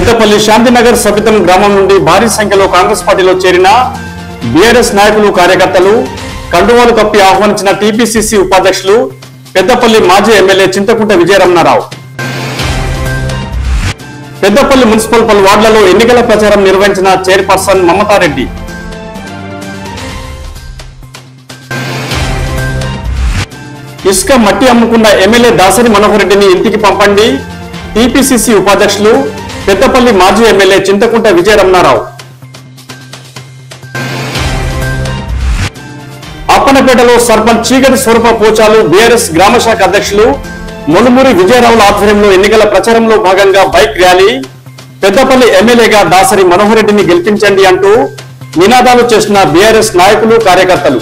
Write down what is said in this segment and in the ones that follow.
పెద్దపల్లి శాంతినగర్ సబితం గ్రామం నుండి భారీ సంఖ్యలో కాంగ్రెస్ పార్టీలో చేరిన బీఆర్ఎస్ నాయకులు కార్యకర్తలు కండువాలు కప్పి ఆహ్వానించిన టీపీసీసీ ఉపాధ్యక్షులు పెద్దపల్లి మాజీ ఎమ్మెల్యే చింతకుంట విజయరమణారావు పెద్దపల్లి మున్సిపల్ పలు వార్డులలో ఎన్నికల ప్రచారం నిర్వహించిన చైర్పర్సన్ మమతారెడ్డి ఇసుక మట్టి అమ్ముకున్న ఎమ్మెల్యే దాసరి మనోహర్ రెడ్డిని ఇంటికి పంపండి టీపీసీసీ ఉపాధ్యక్షులు పెద్దపల్లి మాజీ ఎమ్మెల్యే చింతకుంట విజయరమణారావు అప్పనపేటలో సర్పంచ్ చీకటి స్వరూప పోచాలు బీఆర్ఎస్ గ్రామ శాఖ అధ్యక్షులు మునుమూరి విజయరావుల ఆధ్వర్యంలో ఎన్నికల ప్రచారంలో భాగంగా బైక్ ర్యాలీ పెద్దపల్లి ఎమ్మెల్యేగా దాసరి మనోహర్ రెడ్డిని గెలిపించండి అంటూ నినాదాలు చేసిన బీఆర్ఎస్ నాయకులు కార్యకర్తలు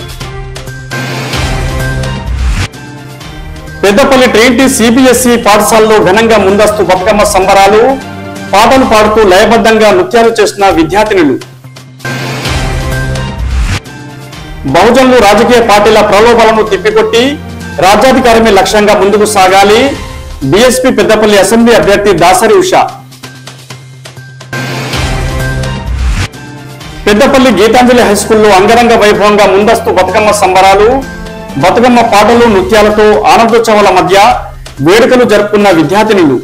పెద్దపల్లి ట్రైన్టీ సిబిఎస్ఈ పాఠశాలలో ఘనంగా ముందస్తు బతుకమ్మ సంబరాలు పాటలు పాడుతూ లయబద్ధంగా నృత్యాలు చేసిన విద్యార్థినులు బహుజనులు రాజకీయ పార్టీల ప్రలోభాలను తిప్పికొట్టి రాజ్యాధికారమే లక్ష్యంగా ముందుకు సాగాలి బీఎస్పీ పెద్దపల్లి అసెంబ్లీ అభ్యర్థి దాసరి ఉషా పెద్దపల్లి గీతాంజలి హై స్కూల్లో అంగరంగ వైభవంగా ముందస్తు బతుకమ్మ సంబరాలు బతుకమ్మ పాటలు నృత్యాలతో ఆనందోత్సవాల మధ్య వేడుకలు జరుపుకున్న విద్యార్థినులు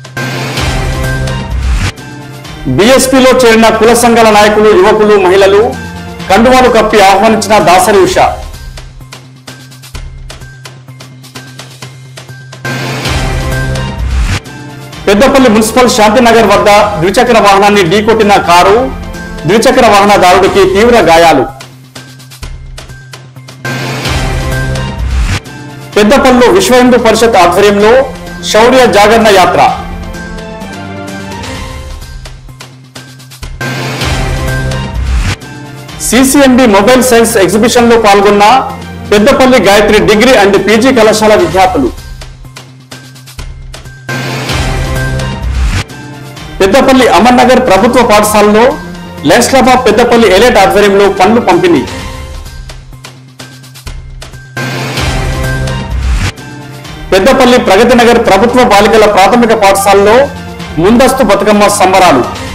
బీఎస్పీలో చేరిన కుల సంఘాల నాయకులు యువకులు మహిళలు కండువాలు కప్పి ఆహ్వానించిన దాసరి ఉష పెద్దపల్లి మున్సిపల్ శాంతినగర్ వద్ద ద్విచక్ర వాహనాన్ని ఢీకొట్టిన కారు ద్విచక్ర వాహనదారుడికి తీవ్ర గాయాలు పెద్దపల్లి విశ్వ హిందూ పరిషత్ ఆధ్వర్యంలో శౌర్య జాగరణ యాత్ర సిసిఎంబి మొబైల్ సైన్స్ ఎగ్జిబిషన్ లో పాల్గొన్న Peddapalli Gayatri degree and PG కళాశాల విద్యార్థులు పెద్దపల్లి అమర్నగర్ ప్రభుత్వ పాఠశాలలో లెస్లాబా పెద్దపల్లి ఎలైట్ ఆధ్వర్యంలో పనులు పంపిణీ పెద్దపల్లి ప్రగతి నగర్ ప్రభుత్వ బాలికల ప్రాథమిక పాఠశాలలో ముందస్తు బతుకమ్మ సంబరాలు